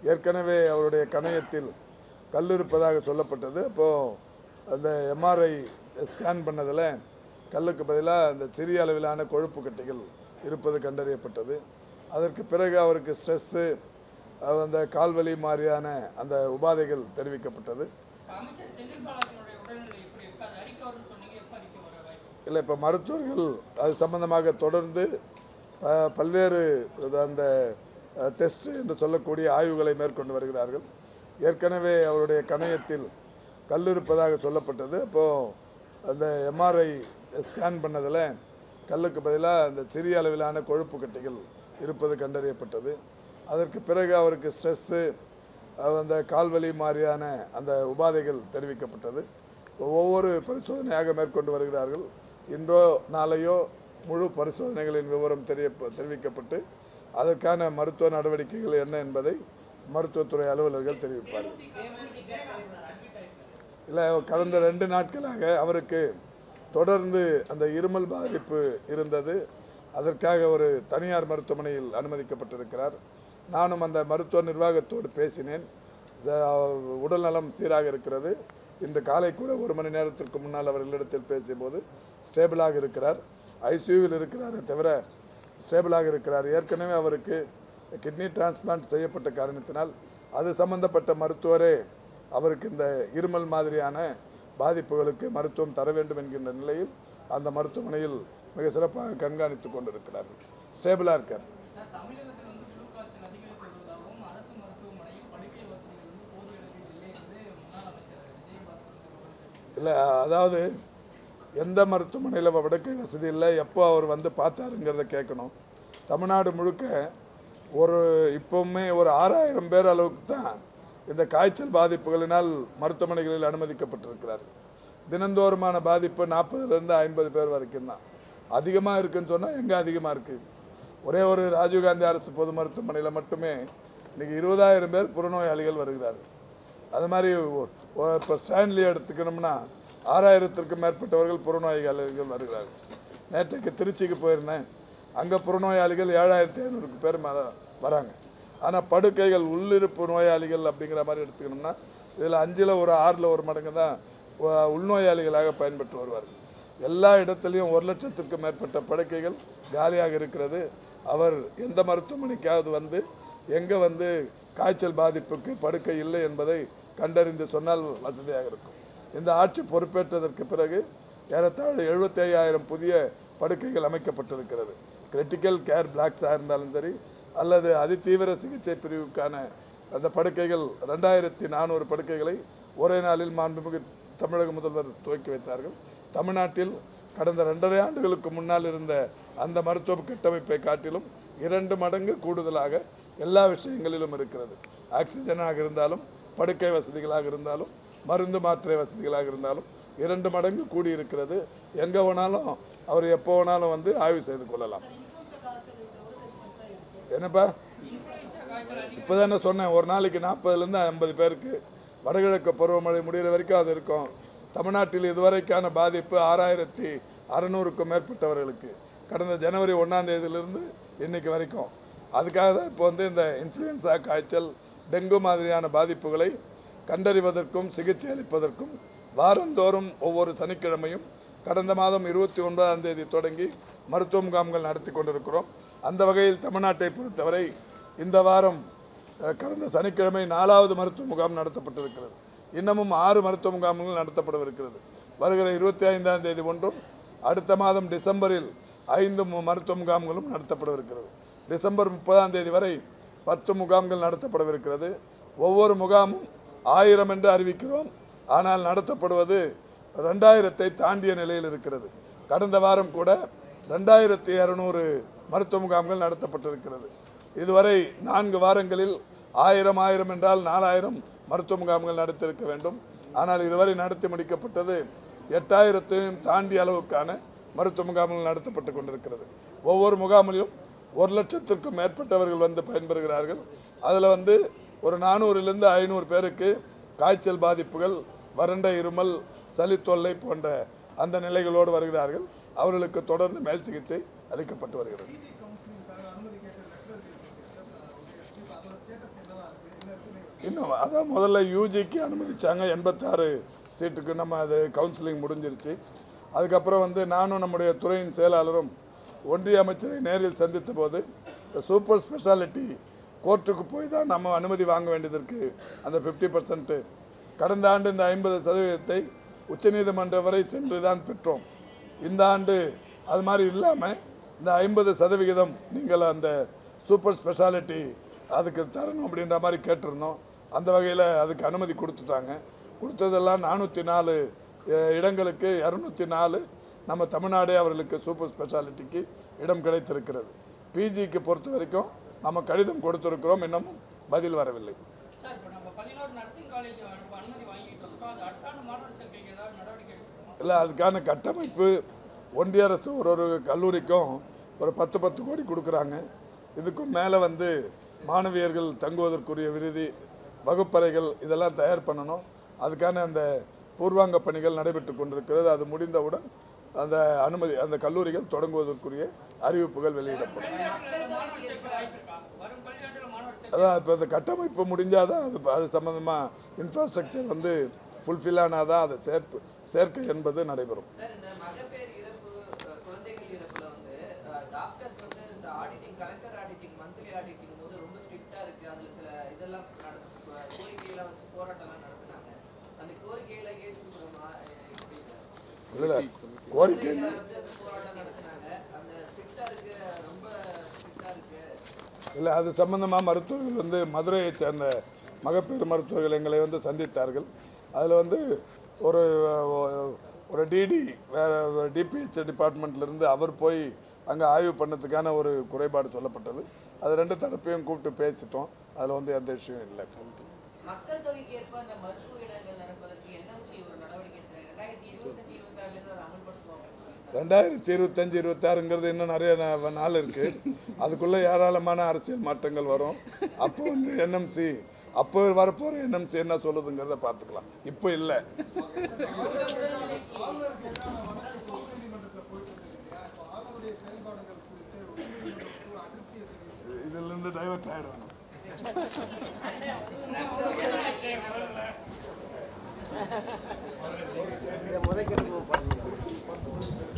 ஏற்கனவே அவருடைய கணையத்தில் கல் இருப்பதாக சொல்லப்பட்டது அப்போது அந்த எம்ஆர்ஐ ஸ்கேன் பண்ணதில் கல்லுக்கு பதிலாக அந்த சிறிய அளவிலான கொழுப்பு கட்டிகள் இருப்பது கண்டறியப்பட்டது அதற்கு பிறகு அவருக்கு ஸ்ட்ரெஸ்ஸு அந்த கால்வலி மாதிரியான அந்த உபாதைகள் தெரிவிக்கப்பட்டது அமைச்சர் செந்தில் பாலாஜியினுடைய உடல்நிலை எப்படி இருக்கு அது அறிக்கை வரும்னு சொன்னீங்க எப்போ அறிக்கை வர வாய்ப்பு இல்லை இப்போ மருத்துவர்கள் அது சம்பந்தமாக தொடர்ந்து ப- பல்வேறு இது அந்த டெஸ்ட் என்று சொல்லக்கூடிய ஆய்வுகளை மேற்கொண்டு வருகிறார்கள் ஏற்கனவே அவருடைய கணையத்தில் கல் இருப்பதாக சொல்லப்பட்டது அப்போது அந்த எம்ஆர்ஐ ஸ்கேன் பண்ணதில் கல்லுக்கு பதிலாக அந்த சிறிய அளவிலான கொழுப்பு கட்டிகள் இருப்பது கண்டறியப்பட்டது அதற்கு பிறகு அவருக்கு ஸ்ட்ரெஸ்ஸு அந்த கால்வலி மாதிரியான அந்த உபாதைகள் தெரிவிக்கப்பட்டது ஒவ்வொரு பரிசோதனையாக மேற்கொண்டு வருகிறார்கள் இன்றோ நாளையோ முழு பரிசோதனைகளின் விவரம் தெரிய தெரிவிக்கப்பட்டு அதற்கான மருத்துவ நடவடிக்கைகள் என்ன என்பதை மருத்துவத்துறை அலுவலர்கள் தெரிவிப்பார்கள் இல்லை கடந்த ரெண்டு நாட்களாக அவருக்கு தொடர்ந்து அந்த இருமல் பாதிப்பு இருந்தது அதற்காக ஒரு தனியார் மருத்துவமனையில் அனுமதிக்கப்பட்டிருக்கிறார் நானும் அந்த மருத்துவ நிர்வாகத்தோடு பேசினேன் ச- உடல்நலம் சீராக இருக்கிறது இன்று காலை கூட ஒரு மணி நேரத்திற்கு முன்னால் அவர்களிடத்தில் பேசியபோது ஸ்டேபிளாக இருக்கிறார் ஐசியூவில் இருக்கிறாரே தவிர ஸ்டேபிளாக இருக்கிறார் ஏற்கனவே அவருக்கு கிட்னி டிரான்ஸ்பிளான்ட் செய்யப்பட்ட காரணத்தினால் அது சம்பந்தப்பட்ட மருத்துவரே அவருக்கு இந்த இருமல் மாதிரியான பாதிப்புகளுக்கு மருத்துவம் தர வேண்டும் என்கின்ற நிலையில் அந்த மருத்துவமனையில் மிக சிறப்பாக கண்காணித்து கொண்டிருக்கிறார்கள் ஸ்டேபிளாக இருக்கார் சார் தமிழகத்தில் வந்து ஃப்ளூ காய்ச்சல் அதிகரித்து வருவதாகவும் அரசு மருத்துவமனையில் படுக்கை வசதிகள் வந்து போதிய அளவில் இல்லை என்று முன்னாள் அமைச்சர் விஜயபாஸ்கர் வந்து இல்லை அதாவது எந்த மருத்துவமனையில் படுக்கை வசதி இல்லை எப்போ அவர் வந்து பார்த்தாருங்கிறத கேட்கணும் தமிழ்நாடு முழுக்க ஒரு இப்போவுமே ஒரு ஆறாயிரம் பேர் அளவுக்கு தான் இந்த காய்ச்சல் பாதிப்புகளினால் மருத்துவமனைகளில் அனுமதிக்கப்பட்டிருக்கிறார்கள் தினந்தோறுமான பாதிப்பு நாற்பதுலேருந்து ஐம்பது பேர் வரைக்கும் தான் அதிகமாக இருக்குன்னு சொன்னால் எங்கே அதிகமாக இருக்குது ஒரே ஒரு ராஜீவ்காந்தி அரசு பொது மருத்துவமனையில் மட்டுமே இன்றைக்கி இருபதாயிரம் பேர் புறநோயாளிகள் வருகிறார்கள் அது மாதிரி இப்போ ஸ்டான்லி எடுத்துக்கணும்னா ஆறாயிரத்திற்கும் மேற்பட்டவர்கள் புறநோயாளிகள் வருகிறார்கள் நேற்றைக்கு திருச்சிக்கு போயிருந்தேன் அங்கே புறநோயாளிகள் ஏழாயிரத்தி ஐநூறுக்கு பேர் மேலே வராங்க ஆனால் படுக்கைகள் உள்ளிருப்பு நோயாளிகள் அப்படிங்கிற மாதிரி எடுத்துக்கணும்னா இதில் அஞ்சில் ஒரு ஆறில் ஒரு மடங்கு தான் உ- உள்நோயாளிகளாக பயன்பட்டு வருவார்கள் எல்லா இடத்துலையும் ஒரு லட்சத்திற்கும் மேற்பட்ட படுக்கைகள் காலியாக இருக்கிறது அவர் எந்த மருத்துவமனைக்காவது வந்து எங்கே வந்து காய்ச்சல் பாதிப்புக்கு படுக்கை இல்லை என்பதை கண்டறிந்து சொன்னால் வசதியாக இருக்கும் இந்த ஆட்சி பொறுப்பேற்றதற்கு பிறகு ஏறத்தாழ எழுபத்தி ஐயாயிரம் புதிய படுக்கைகள் அமைக்கப்பட்டிருக்கிறது கிரிட்டிக்கல் கேர் பிளாக்ஸாக இருந்தாலும் சரி அல்லது அதிதீவிர சிகிச்சை பிரிவுக்கான அந்த படுக்கைகள் ரெண்டாயிரத்தி நானூறு படுக்கைகளை ஒரே நாளில் மாண்புமிகு தமிழக முதல்வர் துவக்கி வைத்தார்கள் தமிழ்நாட்டில் கடந்த ரெண்டரை ஆண்டுகளுக்கு முன்னால் இருந்த அந்த மருத்துவ கட்டமைப்பை காட்டிலும் இரண்டு மடங்கு கூடுதலாக எல்லா விஷயங்களிலும் இருக்கிறது ஆக்சிஜனாக இருந்தாலும் படுக்கை வசதிகளாக இருந்தாலும் மருந்து மாத்திரை வசதிகளாக இருந்தாலும் இரண்டு மடங்கு கூடியிருக்கிறது எங்கே வேணாலும் அவர் எப்போ வேணாலும் வந்து ஆய்வு செய்து கொள்ளலாம் என்னப்பா இப்போ தானே சொன்னேன் ஒரு நாளைக்கு நாற்பதுலேருந்து ஐம்பது பேருக்கு வடகிழக்கு பருவமழை முடிகிற வரைக்கும் அது இருக்கும் தமிழ்நாட்டில் இதுவரைக்கான பாதிப்பு ஆறாயிரத்தி அறநூறுக்கும் மேற்பட்டவர்களுக்கு கடந்த ஜனவரி ஒன்றாம் தேதியிலிருந்து இன்னைக்கு வரைக்கும் அதுக்காக தான் இப்போ வந்து இந்த இன்ஃப்ளூயன்ஸா காய்ச்சல் டெங்கு மாதிரியான பாதிப்புகளை கண்டறிவதற்கும் சிகிச்சை அளிப்பதற்கும் வாரந்தோறும் ஒவ்வொரு சனிக்கிழமையும் கடந்த மாதம் இருபத்தி ஒன்பதாம் தேதி தொடங்கி மருத்துவ முகாம்கள் நடத்தி கொண்டிருக்கிறோம் அந்த வகையில் தமிழ்நாட்டை பொறுத்தவரை இந்த வாரம் அஹ், கடந்த சனிக்கிழமை நாலாவது மருத்துவ முகாம் நடத்தப்பட்டிருக்கிறது இன்னமும் ஆறு மருத்துவ முகாம்கள் நடத்தப்படவிருக்கிறது வருகிற இருபத்தி ஐந்தாம் தேதி ஒன்றும் அடுத்த மாதம் டிசம்பரில் ஐந்து மு- மருத்துவ முகாம்களும் நடத்தப்படவிருக்கிறது டிசம்பர் முப்பதாம் தேதி வரை பத்து முகாம்கள் நடத்தப்படவிருக்கிறது ஒவ்வொரு முகாமும் ஆயிரம் என்று அறிவிக்கிறோம் ஆனால் நடத்தப்படுவது ரெண்டாயிரத்தை தாண்டிய நிலையில் இருக்கிறது கடந்த வாரம் கூட ரெண்டாயிரத்தி இரநூறு மருத்துவ முகாம்கள் நடத்தப்பட்டிருக்கிறது இதுவரை நான்கு வாரங்களில் ஆயிரம் ஆயிரம் என்றால் நாலாயிரம் மருத்துவ முகாம்கள் நடத்தியிருக்க வேண்டும் ஆனால் இதுவரை நடத்தி முடிக்கப்பட்டது எட்டாயிரத்தையும் தாண்டிய அளவுக்கான மருத்துவ முகாம்கள் நடத்தப்பட்டு கொண்டிருக்கிறது ஒவ்வொரு முகாமிலும் ஒரு லட்சத்திற்கும் மேற்பட்டவர்கள் வந்து பயன்பெறுகிறார்கள் அதில் வந்து ஒரு நானூறிலிருந்து ஐநூறு பேருக்கு காய்ச்சல் பாதிப்புகள் வறண்ட இருமல் சளி தொல்லை போன்ற அந்த நிலைகளோடு வருகிறார்கள் அவர்களுக்கு தொடர்ந்து மேல் சிகிச்சை அளிக்கப்பட்டு வருகிறது இன்னும் அதான் முதல்ல யூஜிக்கு அனுமதிச்சாங்க எண்பத்தாறு சீட்டுக்கு நம்ம அது கவுன்சிலிங் முடிஞ்சிருச்சு அதுக்கப்புறம் வந்து நானும் நம்முடைய துறையின் செயலாளரும் ஒன்றிய அமைச்சரை நேரில் சந்தித்த போது இந்த சூப்பர் ஸ்பெஷாலிட்டி கோர்ட்டுக்கு போய் தான் நம்ம அனுமதி வாங்க வேண்டியது இருக்குது அந்த ஃபிஃப்டி பர்சன்ட்டு கடந்த ஆண்டு இந்த ஐம்பது சதவீதத்தை உச்சநீதிமன்றம் வரை சென்று தான் பெற்றோம் இந்த ஆண்டு அது மாதிரி இல்லாமல் இந்த ஐம்பது சதவிகிதம் நீங்கள் அந்த சூப்பர் ஸ்பெஷாலிட்டி அதுக்கு தரணும் அப்படின்ற மாதிரி கேட்டிருந்தோம் அந்த வகையில் அதுக்கு அனுமதி கொடுத்துட்டாங்க கொடுத்ததெல்லாம் நானூற்றி நாலு இடங்களுக்கு இரநூத்தி நாலு நம்ம தமிழ்நாடே அவர்களுக்கு சூப்பர் ஸ்பெஷாலிட்டிக்கு இடம் கிடைத்திருக்கிறது பிஜிக்கு பொறுத்த வரைக்கும் நம்ம கடிதம் கொடுத்திருக்கிறோம் இன்னமும் பதில் வரவில்லை சார் இப்போ நம்ம பள்ளிநாடு நர்சிங் காலேஜ் அனுமதி வாங்கிட்டு இருக்கோம் அது அடுத்த ஆண்டு மாணவர் சேர்க்கைக்கு ஏதாவது நடவடிக்கை எடுக்கணுமா இல்லை அதுக்கான கட்டமைப்பு ஒன்றிய அரசு ஒரு ஒரு கல்லூரிக்கும் ஒரு பத்து பத்து கோடி கொடுக்குறாங்க இதுக்கும் மேலே வந்து மாணவியர்கள் தங்குவதற்குரிய விடுதி வகுப்பறைகள் இதெல்லாம் தயார் பண்ணணும் அதுக்கான அந்த பூர்வாங்க பணிகள் நடைபெற்று கொண்டிருக்கிறது அது முடிந்தவுடன் அந்த அனுமதி அந்த கல்லூரிகள் தொடங்குவதற்குரிய அறிவிப்புகள் வெளியிடப்படும் கல்வியாண்டில் மாணவர் சேர்க்கை வாய்ப்பு இருக்கா வரும் கல்வியாண்டில் மாணவர் சேர்க்கை அதான் இப்போ அந்த கட்டமைப்பு முடிஞ்சால் தான் அது அது சம்மந்தமாக இன்ஃப்ராஸ்ட்ரக்சர் வந்து ஃபுல்ஃபில் ஆனால் தான் அதை சேர்ப்பு சேர்க்கை என்பது நடைபெறும் சார் இந்த மகப்பேறு இறப்பு அஹ், குழந்தைகள் இறப்புல வந்து டாக்டர்ஸ் வந்து இந்த auditing collector auditing monthly auditing போது ரொம்ப ஸ்ட்ரிக்டா இருக்கு அதுல சில இதெல்லாம் நட- அஹ், கோரிக்கையெல்லாம் வச்சு போராட்டம்லாம் நடத்துனாங்க அந்த கோரிக்கையெல்லாம் ஏற்றுக்கிறோமா எப்படி சார் இல்லை கோரிக்கை என்ன? வந்து அந்த போராட்டம் நடத்துனாங்க அந்த ஸ்ட்ரிக்டா இருக்கு ரொம்ப ஸ்ட்ரிக்டா இருக்கு இல்லை அது சம்பந்தமாக மருத்துவர்கள் வந்து மதுரையைச் சேர்ந்த மகப்பேறு மருத்துவர்கள் எங்களை வந்து சந்தித்தார்கள் அதில் வந்து ஒரு ஒரு டிடி வேறு டிபிஹெச் டிபார்ட்மெண்ட்லேருந்து அவர் போய் அங்கே ஆய்வு பண்ணதுக்கான ஒரு குறைபாடு சொல்லப்பட்டது அது ரெண்டு தரப்பையும் கூப்பிட்டு பேசிட்டோம் அதில் வந்து எந்த விஷயம் இல்லை மக்கள் தொகைக்கு ஏற்ப அந்த மருத்துவ இடங்கள் நடப்பதற்கு என்எம்சி ஒரு நடவடிக்கை எடுத்தாங்க ரெண்டாயிரத்தி இருபத்தஞ்சு இருபத்தாறுல இருந்து அதை அமல்படுத்துவாங்க ரெண்டாயிரத்தி இருபத்தஞ்சி இருபத்தாறுங்கிறது இன்னும் நிறைய நா- நாள் இருக்குது அதுக்குள்ளே ஏராளமான அரசியல் மாற்றங்கள் வரும் அப்போ வந்து என்எம்சி அப்போ வரப்போகிற என்எம்சி என்ன சொல்லுதுங்கிறத பார்த்துக்கலாம் இப்போ இல்லை இதிலிருந்து டைவர்ட் ஆகிடும் இதை முதல் கெட்டு போக